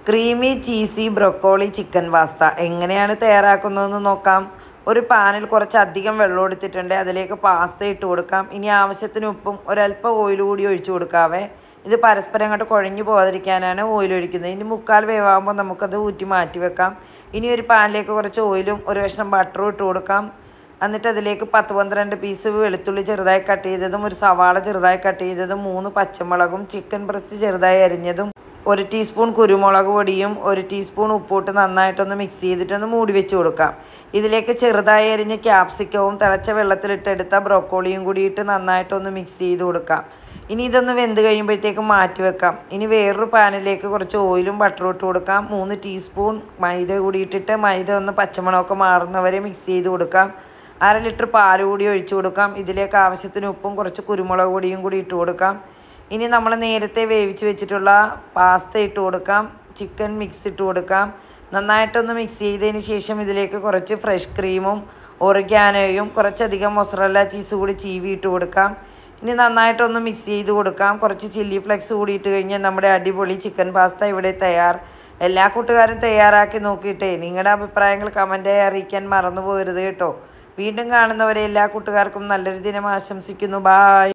creamy cheesy broccoli chicken pasta എങ്ങനെയാണ് തയ്യാറാക്കുന്നതെന്ന് നോക്കാം ഒരു പാനിൽ കുറച്ചധികം വെള്ളം എടുത്തിട്ടുണ്ട് അതിലേക്ക് പാസ്ത ഇട്ട് കൊടുക്കാം ഇനി ആവശ്യത്തിന് ഉപ്പും ഒരല്പം ഓയിൽ കൂടി ഒഴിച്ചു കൊടുക്കാവേ ഇത് പരസ്പരം അങ്ങോട്ട് കുഴഞ്ഞു പോകാതിരിക്കാനാണ് ഓയിൽ ഒഴിക്കുന്നത് ഇനി മുക്കാൽ വേവാകുമ്പോൾ നമുക്കത് ഊറ്റി മാറ്റി വെക്കാം ഇനി ഒരു പാനിലേക്ക് കുറച്ച് ഓയിലും ഒരു കഷ്ണം ബട്ടറും ഇട്ട് കൊടുക്കാം എന്നിട്ട് അതിലേക്ക് പത്ത് പന്ത്രണ്ട് പീസ് വെളുത്തുള്ളി ചെറുതായി കട്ട് ചെയ്തതും ഒരു സവാള ചെറുതായി കട്ട് ചെയ്തതും മൂന്ന് പച്ചമുളകും ചിക്കൻ ബ്രസ്റ്റ് ചെറുതായി അരിഞ്ഞതും ഒരു ടീസ്പൂൺ കുരുമുളക് പൊടിയും ഒരു ടീസ്പൂൺ ഉപ്പിട്ട് നന്നായിട്ടൊന്ന് മിക്സ് ചെയ്തിട്ടൊന്ന് മൂടി വെച്ച് കൊടുക്കാം ഇതിലേക്ക് ചെറുതായി അരിഞ്ഞ ക്യാപ്സിക്കവും തിളച്ച വെള്ളത്തിലിട്ടെടുത്ത ബ്രൊക്കോളിയും കൂടി ഇട്ട് നന്നായിട്ടൊന്ന് മിക്സ് ചെയ്ത് കൊടുക്കാം ഇനി ഇതൊന്ന് വെന്ത് കഴിയുമ്പോഴത്തേക്കും മാറ്റി വെക്കാം ഇനി വേറൊരു പാനിലേക്ക് കുറച്ച് ഓയിലും ബട്ടറും ഇട്ട് കൊടുക്കാം മൂന്ന് ടീസ്പൂൺ മൈദ കൂടി ഇട്ടിട്ട് മൈദ ഒന്ന് പച്ചമണമൊക്കെ മാറുന്നവരെ മിക്സ് ചെയ്ത് കൊടുക്കാം അര ലിറ്റർ പാൽ കൂടി ഒഴിച്ചു കൊടുക്കാം ഇതിലേക്ക് ആവശ്യത്തിന് ഉപ്പും കുറച്ച് കുരുമുളക് പൊടിയും കൂടി ഇട്ട് കൊടുക്കാം ഇനി നമ്മൾ നേരത്തെ വേവിച്ച് വെച്ചിട്ടുള്ള പാസ്ത ഇട്ട് കൊടുക്കാം ചിക്കൻ മിക്സ് ഇട്ട് കൊടുക്കാം നന്നായിട്ടൊന്ന് മിക്സ് ചെയ്തതിന് ശേഷം ഇതിലേക്ക് കുറച്ച് ഫ്രഷ് ക്രീമും ഒറിഗാനോയും കുറച്ചധികം മൊസറല്ല ചീസ് കൂടി ചീവി ഇട്ട് കൊടുക്കാം ഇനി നന്നായിട്ടൊന്ന് മിക്സ് ചെയ്ത് കൊടുക്കാം കുറച്ച് ചില്ലി ഫ്ലെക്സ് കൂടി ഇട്ട് കഴിഞ്ഞാൽ നമ്മുടെ അടിപൊളി ചിക്കൻ പാസ്ത ഇവിടെ തയ്യാർ എല്ലാ കൂട്ടുകാരും തയ്യാറാക്കി നോക്കിയിട്ടേ നിങ്ങളുടെ അഭിപ്രായങ്ങൾ കമൻറ്റായി അറിയിക്കാൻ മറന്നു പോകരുത് കേട്ടോ വീണ്ടും കാണുന്നവരെ എല്ലാ കൂട്ടുകാർക്കും നല്ലൊരു ദിനം ആശംസിക്കുന്നു ബായ്